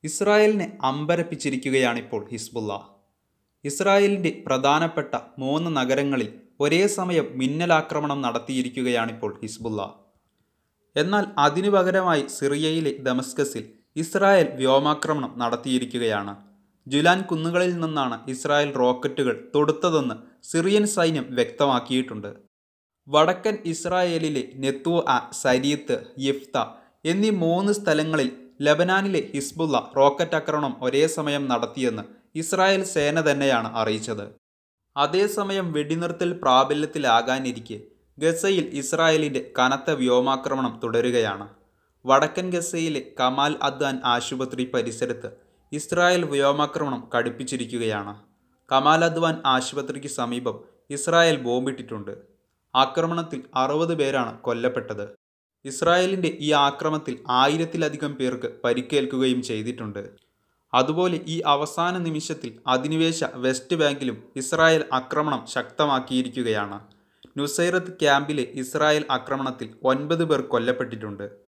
ഇസ്രായേലിനെ അമ്പരപ്പിച്ചിരിക്കുകയാണിപ്പോൾ ഹിസ്ബുള്ള ഇസ്രായേലിൻ്റെ പ്രധാനപ്പെട്ട മൂന്ന് നഗരങ്ങളിൽ ഒരേ സമയം മിന്നലാക്രമണം നടത്തിയിരിക്കുകയാണിപ്പോൾ ഹിസ്ബുള്ള എന്നാൽ അതിനു പകരമായി സിറിയയിലെ ദമസ്കസിൽ ഇസ്രായേൽ വ്യോമാക്രമണം നടത്തിയിരിക്കുകയാണ് ജുലാൻ കുന്നുകളിൽ നിന്നാണ് ഇസ്രായേൽ റോക്കറ്റുകൾ തൊടുത്തതെന്ന് സിറിയൻ സൈന്യം വ്യക്തമാക്കിയിട്ടുണ്ട് വടക്കൻ ഇസ്രായേലിലെ നെത്തു ആ സരീത്ത് യിഫ്ത എന്നീ മൂന്ന് സ്ഥലങ്ങളിൽ ലബനാനിലെ ഹിസ്ബുള്ള റോക്കറ്റ് ആക്രമണം ഒരേ സമയം നടത്തിയെന്ന് ഇസ്രായേൽ സേന തന്നെയാണ് അറിയിച്ചത് അതേസമയം വെടിനിർത്തൽ പ്രാബല്യത്തിലാകാനിരിക്കെ ഗസയിൽ ഇസ്രായേലിൻ്റെ കനത്ത വ്യോമാക്രമണം തുടരുകയാണ് വടക്കൻ ഗസയിലെ കമാൽ അദ്വാൻ ആശുപത്രി പരിസരത്ത് ഇസ്രായേൽ വ്യോമാക്രമണം കടുപ്പിച്ചിരിക്കുകയാണ് കമാൽ അദ്വാൻ ആശുപത്രിക്ക് സമീപം ഇസ്രായേൽ ബോംബിട്ടിട്ടുണ്ട് ആക്രമണത്തിൽ അറുപത് പേരാണ് കൊല്ലപ്പെട്ടത് ഇസ്രായേലിൻ്റെ ഈ ആക്രമണത്തിൽ ആയിരത്തിലധികം പേർക്ക് പരിക്കേൽക്കുകയും ചെയ്തിട്ടുണ്ട് അതുപോലെ ഈ അവസാന നിമിഷത്തിൽ അധിനിവേശ വെസ്റ്റ് ബാങ്കിലും ഇസ്രായേൽ ആക്രമണം ശക്തമാക്കിയിരിക്കുകയാണ് നുസൈറത്ത് ക്യാമ്പിലെ ഇസ്രായേൽ ആക്രമണത്തിൽ ഒൻപത് പേർ കൊല്ലപ്പെട്ടിട്ടുണ്ട്